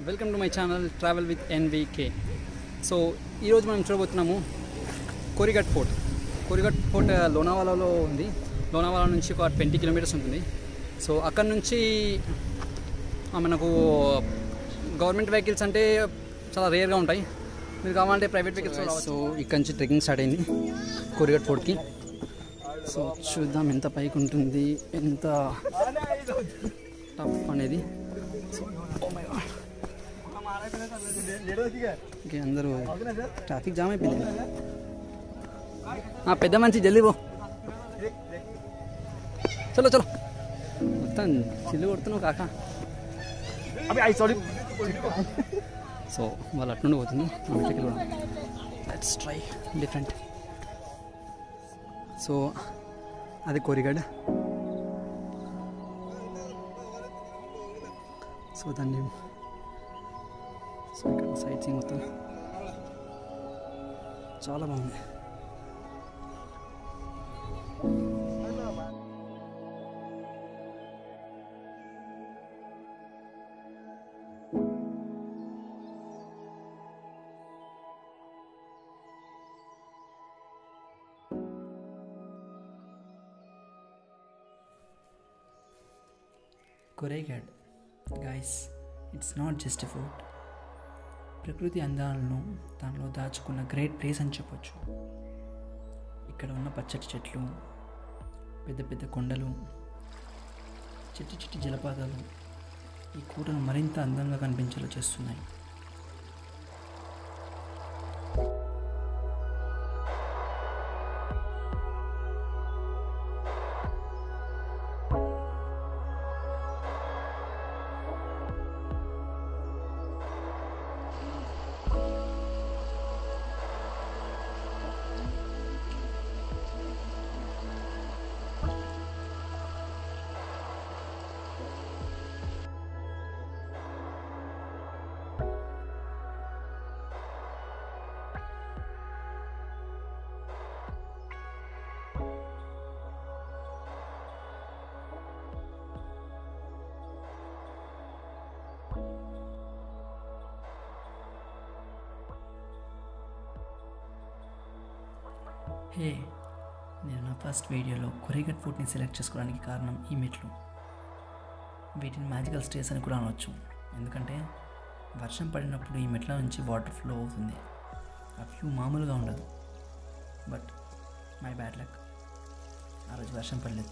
Welcome to my channel travel with N V K so ఈరోజు మనం చూడబోతున్నాము కోరిఘట్ ఫోర్ట్ కోరిఘట్ ఫోర్ట్ లోనావాలాలో ఉంది లోనావాలా నుంచి ఒక ట్వంటీ కిలోమీటర్స్ ఉంటుంది సో అక్కడ నుంచి ఆ, మనకు గవర్నమెంట్ వెహికల్స్ అంటే చాలా రేర్గా ఉంటాయి మీరు కావాలంటే ప్రైవేట్ వెహికల్స్ సో ఇక్కడ నుంచి ట్రెక్కింగ్ స్టార్ట్ అయింది కోరిఘట్ ఫోర్ట్కి సో చూద్దాం ఎంత పైకి ఉంటుంది ఎంత టఫ్ అనేది ఓకే అందరూ ట్రాఫిక్ జామ్ అయిపోయింది ఆ, పెద్ద మంచి జల్దీ పో చలో చలో మొత్తం చిల్లు కొడుతున్నావు కాక అవి ఐ సారీ సో వాళ్ళు అట్నుండి పోతుంది మనం ఇట్లకి వెళ్ళడం లెట్స్ ట్రై డిఫరెంట్ సో అది కోరిగడ్ సో దాన్ని సో ఇక్కడ సైట్ సీన్ మొత్తం చాలా బాగుంది Korigad guys it's not just a food ప్రకృతి అందాలను దానిలో దాచుకున్న గ్రేట్ ప్లేస్ అని చెప్పొచ్చు ఇక్కడ ఉన్న పచ్చటి చెట్లు పెద్ద పెద్ద కొండలు చిట్టి చిట్టి జలపాతాలు ఈ కూటను మరింత అందంగా కనిపించేలా చేస్తున్నాయి హే నేను నా ఫస్ట్ వీడియోలో కొరేగట్ ఫుడ్ని సెలెక్ట్ చేసుకోవడానికి కారణం ఈ మెట్లు వీటిని మ్యాజికల్ స్టేస్ అని కూడా అనవచ్చు ఎందుకంటే వర్షం పడినప్పుడు ఈ మెట్ల నుంచి వాటర్ ఫ్లో అవుతుంది ఆ వ్యూ మామూలుగా ఉండదు బట్ మై బ్యాడ్ లక్ ఆ రోజు వర్షం పడలేదు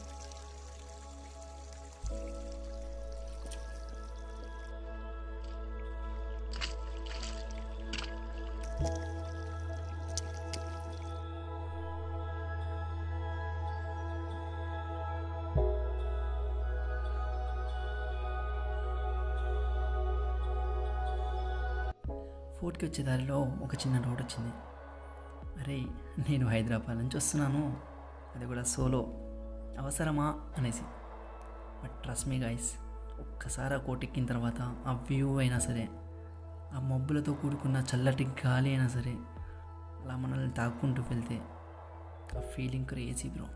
ఫోర్ట్కి వచ్చే దారిలో ఒక చిన్న రోడ్ వచ్చింది అరే నేను హైదరాబాద్ నుంచి వస్తున్నాను అది కూడా సోలో అవసరమా అనేసి బట్ ట్రస్ట్ మీ గైస్ ఒక్కసారి ఆ కోటెక్కిన తర్వాత ఆ వ్యూ అయినా సరే ఆ మబ్బులతో కూడుకున్న చల్లటి గాలి అయినా సరే అలా మనల్ని తాక్కుంటూ వెళ్తే ఆ ఫీలింగ్ క్రేజీ బ్రో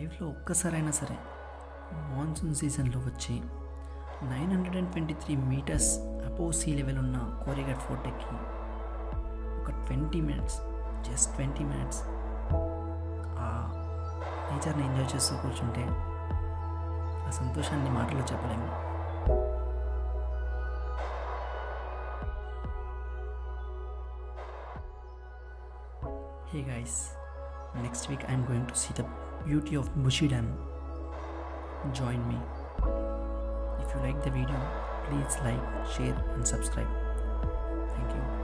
లైఫ్లో ఒక్కసారైనా సరే మాన్సూన్ సీజన్లో వచ్చి nine hundred and twenty three metres above sea level ఉన్న కోరిగట్ ఫోర్ట్ ఎక్కి ఒక twenty minutes just twenty minutes ఆ నేచర్ని ఎంజాయ్ చేస్తూ కూర్చుంటే ఆ సంతోషాన్ని మాటలో చెప్పలేము Hey guys, next week I'm going to see the beauty of Bushi Dam. Join me. If you like the video, please like, share, and subscribe. Thank you.